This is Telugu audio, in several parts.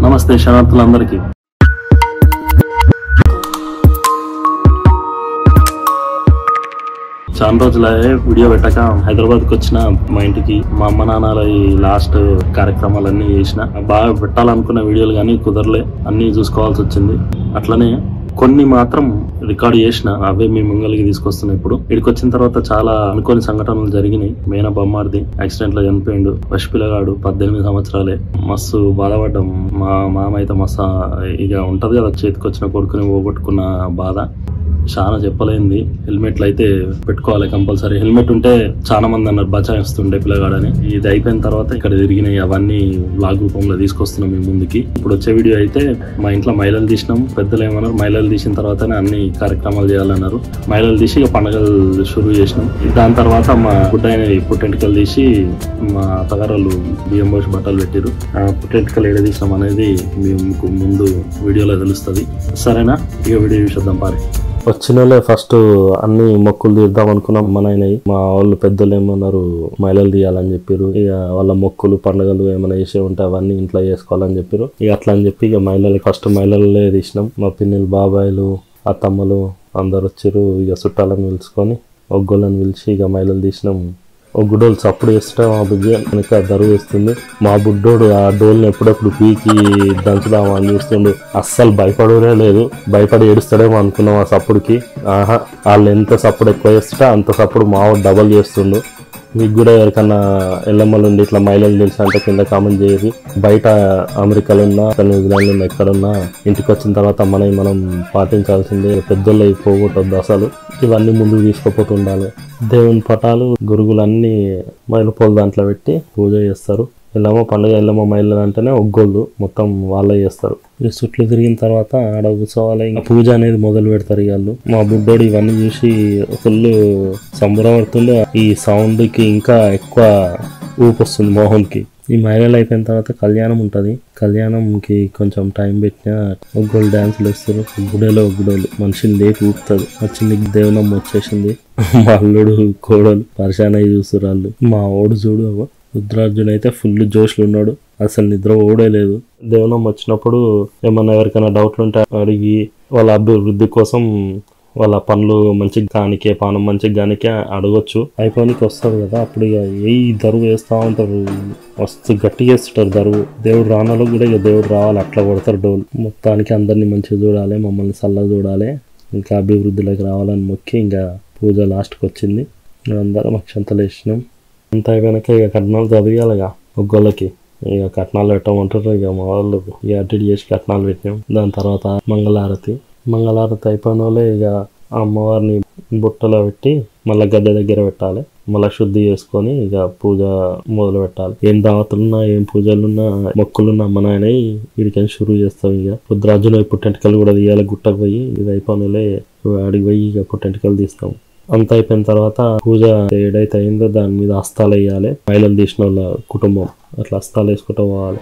నమస్తే శరణార్థులందరికీ చాలా రోజులే వీడియో పెట్టక హైదరాబాద్కి వచ్చిన మా ఇంటికి మా అమ్మ నాన్నల ఈ లాస్ట్ కార్యక్రమాలన్నీ చేసిన బాగా పెట్టాలనుకున్న వీడియోలు కానీ కుదరలే అన్నీ చూసుకోవాల్సి వచ్చింది అట్లనే కొన్ని మాత్రం రికార్డ్ చేసిన అవే మీ ముంగలికి తీసుకొస్తున్నా ఇప్పుడు ఇక్కడికి వచ్చిన తర్వాత చాలా అనుకోని సంఘటనలు జరిగినాయి మేన బొమ్మార్ది యాక్సిడెంట్ లో చనిపోయిండు పసిపిల్లగాడు పద్దెనిమిది సంవత్సరాలే మస్తు బాధపడ్డాం మా మామ అయితే మస్తు ఇక ఉంటది కదా చేతికి వచ్చిన కొడుకుని పోగొట్టుకున్న బాధ చాలా చెప్పలేంది హెల్మెట్లు అయితే పెట్టుకోవాలి కంపల్సరీ హెల్మెట్ ఉంటే చాలా మంది అన్నారు బచాయిస్తుండే పిల్లగాడని ఇది అయిపోయిన తర్వాత ఇక్కడ తిరిగినాయి అవన్నీ బ్లాగ్ రూపంలో తీసుకొస్తున్నాం మీ ముందుకి ఇప్పుడు వచ్చే వీడియో అయితే మా ఇంట్లో మహిళలు తీసినాం పెద్దలు ఏమన్నారు మహిళలు తీసిన తర్వాతనే అన్ని కార్యక్రమాలు చేయాలన్నారు మహిళలు తీసి ఇక పండగలు షురూ చేసినాం దాని తర్వాత మా గుడ్డైన పుట్టెంటికలు తీసి మా అత్తగారు బియ్యం పోసి బట్టలు పెట్టారు ఆ పుట్టెంటికలు ఏడ తీసినాం అనేది మీకు ముందు వీడియోలో తెలుస్తుంది సరేనా ఇక వీడియో చూసేద్దాం పారి వచ్చిన వాళ్ళే ఫస్ట్ అన్ని మొక్కులు తీద్దాం అనుకున్నాం మన అయినాయి మా వాళ్ళు పెద్దలు ఏమన్నారు మహిళలు తీయాలని చెప్పారు ఇక వాళ్ళ మొక్కులు పండుగలు ఏమైనా చేసే ఉంటే అవన్నీ ఇంట్లో చేసుకోవాలని చెప్పారు ఇక అట్లా అని చెప్పి ఇక మహిళలు ఫస్ట్ మహిళలే తీసినాం మా పిన్నిలు బాబాయిలు అత్తమ్మలు అందరు వచ్చారు ఇక చుట్టాలను పిలుచుకొని ఒగ్గోళ్ళని పిలిచి ఇక మహిళలు తీసినాం ఒక గుడ్డోలు చప్పుడు వేస్తుంటే మా బుజ్జి వెనక దరువు వేస్తుంది మా బుడ్డోడు ఆ డోల్ని ఎప్పుడెప్పుడు పీకి దంచుదాం అని చూస్తుండు అస్సలు భయపడనే లేదు భయపడి ఏడుస్తాడేమో అనుకున్నాం ఆ సప్పుడుకి ఆహా వాళ్ళు ఎంత సప్పుడు ఎక్కువ చేస్తుంటే అంత సప్పుడు మావాడు డబల్ చేస్తుండు మీకు కూడా ఎవరికన్నా ఎల్లమ్మలు ఉండి ఇట్లా మహిళలు తెలిసి అంటే కింద కామెంట్ చేయరు బయట అమెరికాలో ఉన్నా న్యూజిలాండ్ ఉన్నా ఎక్కడున్నా ఇంటికి వచ్చిన తర్వాత మనం మనం పాటించాల్సిందే పెద్దోళ్ళు పోగొట్టద్దు అసలు ఇవన్నీ ముందుకు తీసుకుపోతూ ఉండాలి దేవుని పటాలు గురుగులు అన్ని మైలుపోలు దాంట్లో పెట్టి పూజ చేస్తారు ఎల్లమ్మ పండుగ ఎల్లమ్మ మైళ్ళు అంటేనే ఒగ్గోళ్ళు మొత్తం వాళ్ళే చేస్తారు ఈ చుట్లు తిరిగిన తర్వాత ఆడ కూర్చోవాలి ఇంకా పూజ అనేది మొదలు పెడతారు ఇక వాళ్ళు మా బుడ్డోడు ఇవన్నీ చూసి ఫుల్ సంబరపడుతుండే ఈ సౌండ్ కి ఇంకా ఎక్కువ ఊపు వస్తుంది మోహన్కి ఈ మహిళలు అయిపోయిన తర్వాత కళ్యాణం ఉంటుంది కళ్యాణంకి కొంచెం టైం పెట్టినా ఒగ్గోళ్ళు డ్యాన్సులు వేస్తారు గుడేలో గుడోలు మనుషులు లేపి ఊపుతుంది వచ్చింది దేవునమ్మ వచ్చేసింది మా అల్లుడు కోడలు పరిశాన చూస్తారు వాళ్ళు మా ఓడు చూడు అవ్వ. రుద్రార్జున్ అయితే ఫుల్ జోష్లు ఉన్నాడు అసలు నిద్ర ఓడే లేదు దేవునమ్మ వచ్చినప్పుడు ఏమన్నా ఎవరికైనా డౌట్లు ఉంటే అడిగి వాళ్ళ అభివృద్ధి కోసం వాళ్ళ పనులు మంచిగా కానికే పానం మంచిగా కానికే అడగొచ్చు అయిపోనికి వస్తారు కదా అప్పుడు ఇక ఏ దరువు వేస్తా ఉంటారు మస్తు గట్టిగా వేస్తుంటారు దరువు దేవుడు రానాలో కూడా ఇక దేవుడు రావాలి అట్లా కొడతారు డోలు మొత్తానికి అందరినీ మంచిగా చూడాలి మమ్మల్ని చల్లగా చూడాలి ఇంకా అభివృద్ధిలోకి రావాలని మొక్కి ఇంకా పూజ లాస్ట్కి వచ్చింది అందరం అక్షంతలు వేసినాం అంత అయిపోయాక ఇక కట్నాలు చదివేయాలిగా ఒగ్గోళ్ళకి ఇక కట్నాలు పెట్టమంటారు ఇక మా వాళ్ళు ఇక అటు ఇటు చేసి కట్నాలు పెట్టినాం దాని తర్వాత మంగళారతి మంగళారతి అయిపోయిన వాళ్ళే ఇక ఆ అమ్మవారిని బుట్టలో పెట్టి మళ్ళీ గద్దె దగ్గర పెట్టాలి మళ్ళీ శుద్ధి చేసుకొని ఇక పూజ మొదలు పెట్టాలి ఏం దావతులున్నా ఏం పూజలున్నా మొక్కులున్నా అమ్మ నాయన వీడికి షురూ చేస్తాం ఇక రుద్రాజులో పుట్టెంటికలు కూడా తీయాలి గుట్టకు పోయి ఇది అయిపోయినలే ఆడికి పోయి ఇక పుట్టెంటికలు తీస్తాం అంత అయిపోయిన తర్వాత పూజ ఏడైతే అయిందో దాని మీద హస్తాలు వేయాలి మహిళలు తీసిన వాళ్ళ కుటుంబం అట్లా హస్తాలు వేసుకుంటూ పోవాలి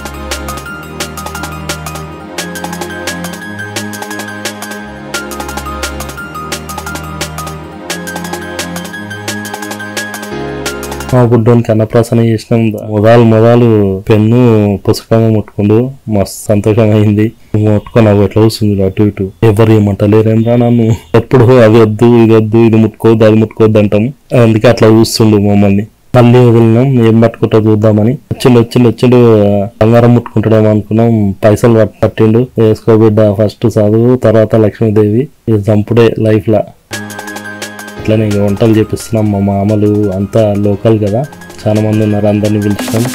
మా గుడ్డోనికి అన్నప్రాసన చేసినాం మొదలు మొదలు పెన్ను పుస్తకం ముట్టుకుండు మస్తు సంతోషం అయింది ముట్టుకొని అవి ఎట్లా వస్తుంది అటు ఇటు ఎవరు ఏమంటలేరేం రా నన్ను ఎప్పుడు అది వద్దు ఇది వద్దు ఇది ముట్టుకోవద్దు అది ముట్టుకోవద్దు అంటాం అందుకే అట్లా చూస్తుండు మమ్మల్ని మళ్ళీ వదిలినాం ఏం పట్టుకుంటా చూద్దామని వచ్చిండు వచ్చిండు వచ్చిండు బంగారం ముట్టుకుంటాడేమో అనుకున్నాం పైసలు పట్టు- పట్టిండు వేసుకోబిడ్డ ఫస్ట్ చదువు తర్వాత లక్ష్మీదేవి ఇది చంపుడే లైఫ్ లా అట్లనే ఇక వంటలు చేపిస్తున్నాం మా మామలు అంతా లోకల్ కదా చాలా మంది ఉన్నారు అందరిని పిలిచినాం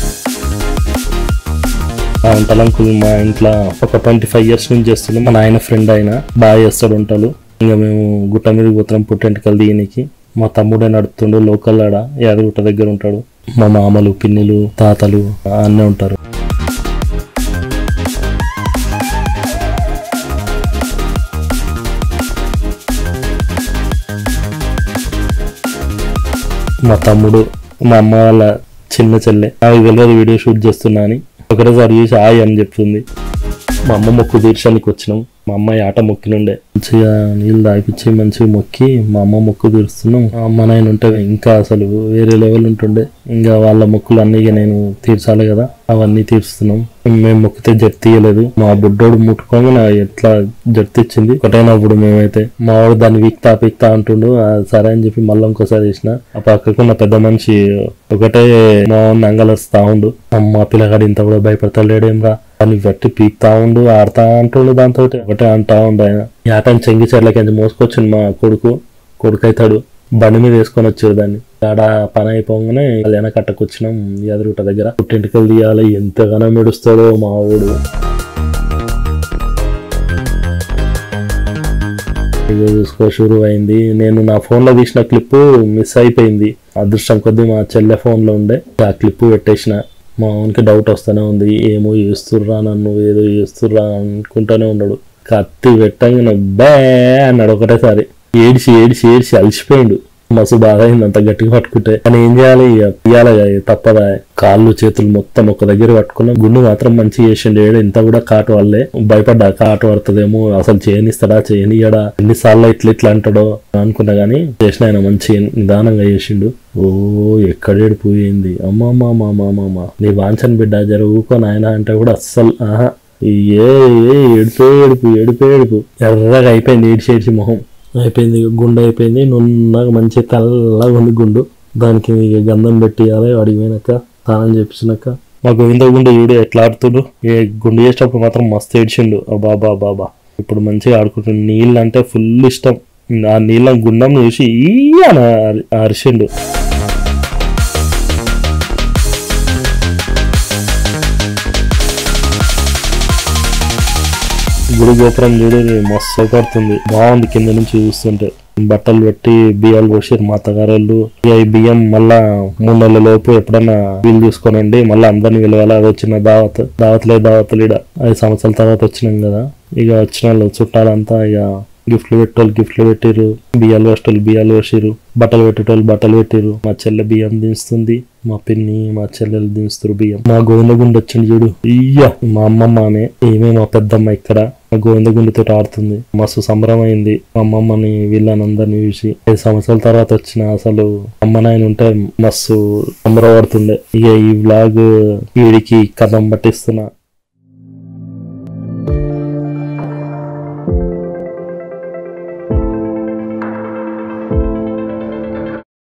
ఆ వంటలు అంకుల్ మా ఇంట్లో ఒక ట్వంటీ ఫైవ్ ఇయర్స్ నుంచి చేస్తున్నాం మా నాయన ఫ్రెండ్ ఆయన బాగా చేస్తాడు వంటలు ఇంకా మేము గుట్ట మీద పోతున్నాం పుట్టెంటికలు దీనికి మా తమ్ముడే నడుపుతుండు లోకల్ ఆడ యాదగుట్ట దగ్గర ఉంటాడు మా మామలు పిన్నిలు తాతలు అన్నీ ఉంటారు మా తమ్ముడు మా అమ్మ వాళ్ళ చిన్న చెల్లె నాకు తెలియదు వీడియో షూట్ చేస్తున్నా అని ఒకటేసారి చూసి హాయ్ అని చెప్తుంది మా అమ్మ మొక్కు తీర్చడానికి వచ్చినాం మా అమ్మాయి ఆట మొక్కినుండే మంచిగా నీళ్ళు తాగిపించి మంచిగా మొక్కి మా అమ్మ మొక్కు తీరుస్తున్నాం మా అమ్మ నాయన ఉంటే ఇంకా అసలు వేరే లెవెల్ ఉంటుండే ఇంకా వాళ్ళ మొక్కులు అన్నీ ఇక నేను తీర్చాలి కదా అవన్నీ తీరుస్తున్నాం మేము మొక్కితే జట్ తీయలేదు మా బుడ్డోడు ముట్టుకోగా నా ఎట్లా జట్ తెచ్చింది ఒకటైనప్పుడు మేమైతే మా వాడు దాన్ని వీక్తా పీక్తా అంటుండు ఆ సరే అని చెప్పి మళ్ళీ ఇంకోసారి చేసిన ఆ పక్కకు నా పెద్ద మనిషి ఒకటే మా వాడిని అంగలస్తా ఉండు అమ్మ పిల్లగాడు ఇంత కూడా భయపడతలేడేం రా అని గట్టి పీక్తా ఉండు ఆడతా అంటుండు దాంతో ఒకటే అంటా ఉండు ఆయన యాటని చెంగి చెట్లకి మోసుకొచ్చిండు మా కొడుకు కొడుకు అవుతాడు బండి మీద వేసుకొని వచ్చాడు దాన్ని ఆడ పని అయిపోగానే కళ్యాణ కట్టకొచ్చినాం ఎదురుట దగ్గర పుట్టింటికలు తీయాలి ఎంతగానో మెడుస్తాడో మా వాడు ఇదో చూసుకో షురు అయింది నేను నా ఫోన్ లో తీసిన క్లిప్ మిస్ అయిపోయింది అదృష్టం కొద్దీ మా చెల్లె ఫోన్ లో ఉండే ఆ క్లిప్ పెట్టేసిన మా ఓన్కి డౌట్ వస్తూనే ఉంది ఏమో చేస్తుర్రా నన్ను ఏదో చేస్తుర్రా అనుకుంటూనే ఉన్నాడు కత్తి పెట్టంగా బే అన్నాడు ఒకటేసారి ఏడిసి ఏడిసి ఏడిసి అలసిపోయిండు మస్తు బాధ అయింది అంత గట్టిగా పట్టుకుంటే కానీ ఏం చేయాలి ఇక తీయాలి ఇక, తప్పదా కాళ్ళు చేతులు మొత్తం ఒక దగ్గర పట్టుకున్నా గుండు మాత్రం మంచి చేసిండు ఏడు ఇంత కూడా కాటు వల్లే భయపడ్డా కాటు పడుతుందేమో అసలు చేయనిస్తాడా చేయనియడా ఎన్నిసార్లు ఇట్లా ఇట్లా అంటాడో అనుకున్నా గానీ చేసిన ఆయన మంచి నిదానంగా చేసిండు ఓ ఎక్కడేడు పోయింది అమ్మమ్మ అమ్మమ్మ నీ వాంఛన్ బిడ్డ జరుగుకో నాయన అంటే కూడా అస్సలు ఆహా ఏ ఏ ఏడిపే ఏడుపు ఏడిపే ఏడుపు ఎర్రగా అయిపోయింది ఏడిచి ఏడిచి మొహం అయిపోయింది ఇక గుండు అయిపోయింది నున్నగా మంచి తెల్లగా ఉంది గుండు దానికి ఇక గంధం పెట్టియాలి వాడికి పోయినాక స్నానం చేపించినాక మా గోవింద గుండు చూడు ఎట్లా ఆడుతుడు ఏ గుండు చేసేటప్పుడు మాత్రం మస్తు ఏడ్చిండు బాబా బాబా ఇప్పుడు మంచిగా ఆడుకుంటుండు నీళ్ళు అంటే ఫుల్ ఇష్టం ఆ నీళ్ళ గుండం చూసి ఈ అని అరి- అరిచిండు గుడి గోపురం చూడు మస్తు పడుతుంది బాగుంది కింద నుంచి చూస్తుంటే బట్టలు పెట్టి బియ్యాలు పోసారు మా అత్తగారు ఇక ఈ బియ్యం మళ్ళా మూడు నెలల లోపు ఎప్పుడన్నా వీలు చూసుకోనండి మళ్ళీ అందరిని పిలవాలి అది వచ్చిన దావత్ దావత్లే దావత్లు ఇడ ఐదు సంవత్సరాల తర్వాత వచ్చినాం కదా ఇక వచ్చిన వాళ్ళు చుట్టాలంతా ఇక గిఫ్ట్లు పెట్టేవాళ్ళు గిఫ్ట్లు పెట్టిరు బియ్యాలు వేసేటోళ్ళు బియ్యాలు వేసిరు బట్టలు పెట్టేటోళ్ళు బట్టలు పెట్టిరు మా చెల్లె బియ్యం దించుతుంది మా పిన్ని మా చెల్లెలు దించుతారు బియ్యం మా గోవిందగుండు వచ్చింది చూడు ఇయ్య మా అమ్మమ్మ ఆమె ఏమే మా పెద్దమ్మ ఇక్కడ మా గోవిందగుండితో ఆడుతుంది మస్తు సంబరం అయింది మా అమ్మమ్మని వీళ్ళని అందరిని చూసి ఐదు సంవత్సరాల తర్వాత వచ్చిన అసలు అమ్మ నాయన ఉంటే మస్తు సంబరపడుతుండే ఇక ఈ వ్లాగ్ వీడికి కథం పట్టిస్తున్నా